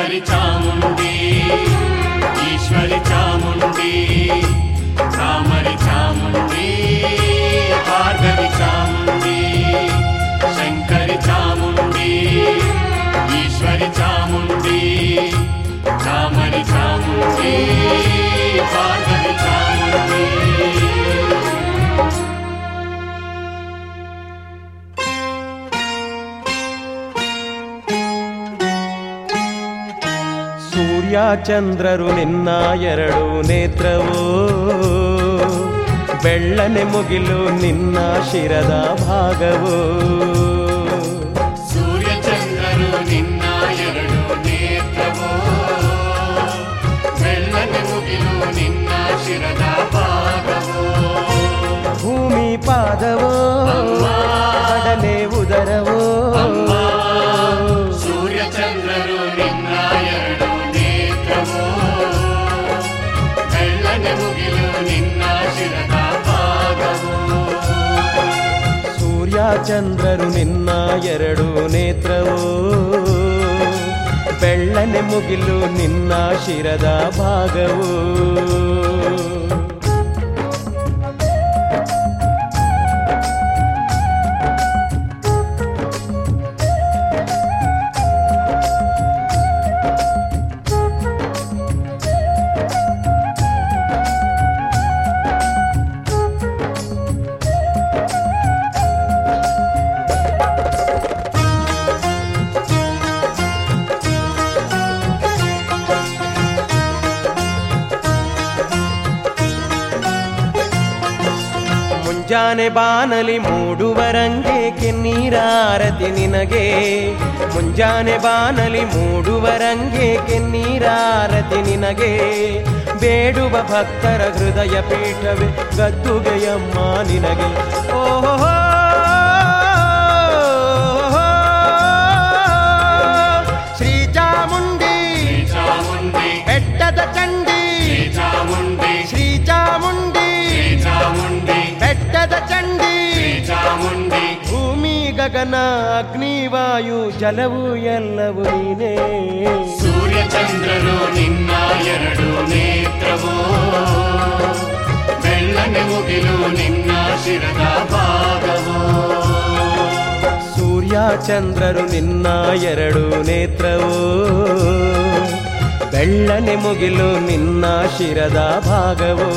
ಶಂಕರಿ ಚಾಮುಂಡಿ ಈಶ್ವರಿ ಚಾಮುಂಡಿ ರಾಮರಿ ಚಾಮುಂಡಿ ಭಾರ್ಗವಿ ಚಾಮುಂಡಿ ಶಂಕರಿ ಚಾಮುಂಡಿ ಈಶ್ವರಿ ಚಾಮುಂಡಿ ರಾಮರಿ ಚಾಮುಂಡಿ ಭಾರ್ಗವಿ ಚಾಮುಂಡಿ ಸೂರ್ಯ ಚಂದ್ರರು ನಿನ್ನ ಎರಡು ನೇತ್ರವೋ ಬೆಳ್ಳನೆ ಮುಗಿಲು ನಿನ್ನ ಶಿರದ ಭಾಗವೋ ಸೂರ್ಯ ಚಂದ್ರರು ನಿನ್ನ ಎರಡು ನೇತ್ರವೋ ಬೆಳ್ಳನೆ ಮುಗಿಲು ನಿನ್ನ ಶಿರದ ಭಾಗವೋ ಭೂಮಿ ಪಾದವೋ ಕಡಲೆ ಉದರವೋ ಸೂರ್ಯ ಚಂದ್ರರು ನಿನ್ನ ಎರಡು ನೇತ್ರವೋ ಬೆಳ್ಳನೆ ಮುಗಿಲು ನಿನ್ನ ಶಿರದ ಭಾಗವೋ ಸೂರ್ಯ ಚಂದ್ರರು ನಿನ್ನ ಎರಡು ನೇತ್ರವೋ ಬೆಳ್ಳನೆ ಮುಗಿಲು ನಿನ್ನ ಶಿರದ ಭಾಗವೋ ಮುಂಜಾನೆ ಬಾನಲಿ ಮೂಡುವರಂಗೆ ಕೆನ್ನೀರಾರತಿ ನಿನಗೆ ಮುಂಜಾನೆ ಬಾನಲಿ ಮೂಡುವರಂಗೆ ಕೆನ್ನೀರಾರತಿ ನಿನಗೆ ಬೇಡುವ ಭಕ್ತರ ಹೃದಯ ಪೀಠವೇ ಗದ್ದುಗೆಯಮ್ಮ ನಿನಗೆ ಓಹೋ ಶ್ರೀ ಚಾಮುಂಡಿ ಚಾಮುಂಡಿ ಬೆಟ್ಟದ ಚಂಡಿ ಚಾಮುಂಡಿ ಶ್ರೀ ಚಾಮುಂಡಿ ಚಾಮುಂಡಿ ಬೆಟ್ಟದ ಚಂಡಿ ಚಾಮುಂಡಿ ಭೂಮಿ ಗಗನ ಅಗ್ನಿ ವಾಯು ಜಲವು ಎಲ್ಲವೂ ನೀನೇ ಸೂರ್ಯ ಚಂದ್ರರು ನಿನ್ನ ಎರಡು ನೇತ್ರವೋ ಬೆಳ್ಳನೆ ಮುಗಿಲು ನಿನ್ನ ಶಿರದ ಭಾಗವೋ ಸೂರ್ಯ ಚಂದ್ರರು ನಿನ್ನ ಎರಡು ನೇತ್ರವೋ ಬೆಳ್ಳನೆ ಮುಗಿಲು ನಿನ್ನ ಶಿರದ ಭಾಗವೋ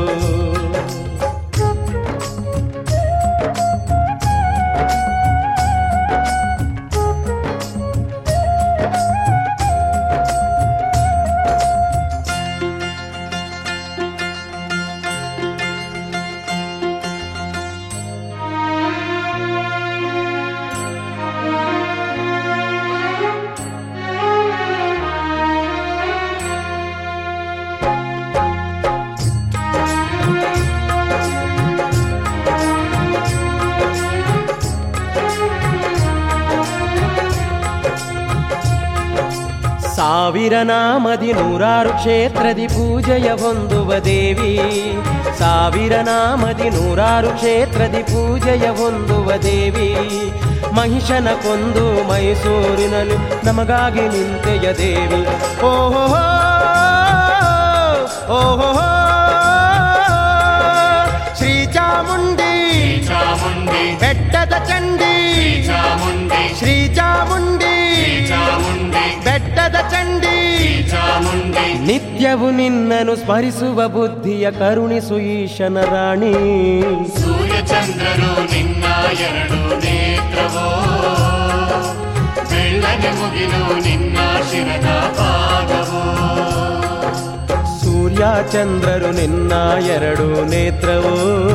ಸಾವಿರ ನಾಮದಿ ನೂರಾರು ಕ್ಷೇತ್ರದಿ ಪೂಜೆಯ ಹೊಂದುವ ದೇವಿ ಸಾವಿರ ನಾಮದಿ ನೂರಾರು ಕ್ಷೇತ್ರದಿ ಪೂಜೆಯ ಹೊಂದುವ ದೇವಿ ಮಹಿಷನ ಕೊಂದು ಮೈಸೂರಿನಲ್ಲಿ ನಮಗಾಗಿ ನಿಂತೆಯ ದೇವಿ ಓಹೋ ಓಹೋ ಶ್ರೀ ಚಾಮುಂಡಿ ಚಾಮುಂಡಿ ಬೆಟ್ಟದ ಚಂಡಿ ಚಾಮುಂಡಿ ಶ್ರೀ ಚಾಮುಂಡಿ ಚಾಮುಂಡಿ ಬೆಟ್ಟದ ಚಂಡಿ ಚಾಮುಂಡಿ ನಿತ್ಯವು ನಿನ್ನನ್ನು ಸ್ಮರಿಸುವ ಬುದ್ಧಿಯ ಕರುಣಿಸು ಈಶನ ರಾಣಿ ಸೂರ್ಯ ಚಂದ್ರರು ನಿನ್ನ ಎರಡು ನೇತ್ರವೋ ಬೆಳ್ಳನೆ ಮುಗಿಲು ನಿನ್ನ ಶಿರದ ಭಾಗವೋ ಸೂರ್ಯ ಚಂದ್ರರು ನಿನ್ನ ಎರಡು ನೇತ್ರವೋ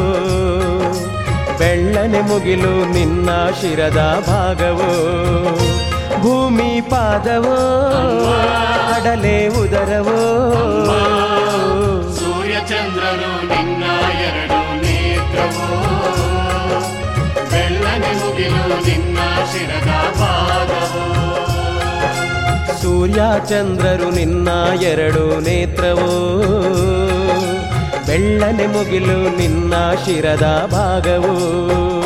ಬೆಳ್ಳನೆ ಮುಗಿಲು ನಿನ್ನ ಶಿರದ ಭಾಗವೋ ಭೂಮಿ ಪಾದವೋ ಕಡಲೆ ಉದರವೋ ಸೂರ್ಯ ಚಂದ್ರರು ನಿನ್ನ ಎರಡು ನೇತ್ರವೋ ಬೆಳ್ಳನೆ ಮುಗಿಲು ನಿನ್ನ ಶಿರದ ಭಾಗವೋ ಸೂರ್ಯ ಚಂದ್ರರು ನಿನ್ನ ಎರಡು ನೇತ್ರವೋ ಬೆಳ್ಳನೆ ಮುಗಿಲು ನಿನ್ನ ಶಿರದ ಭಾಗವೋ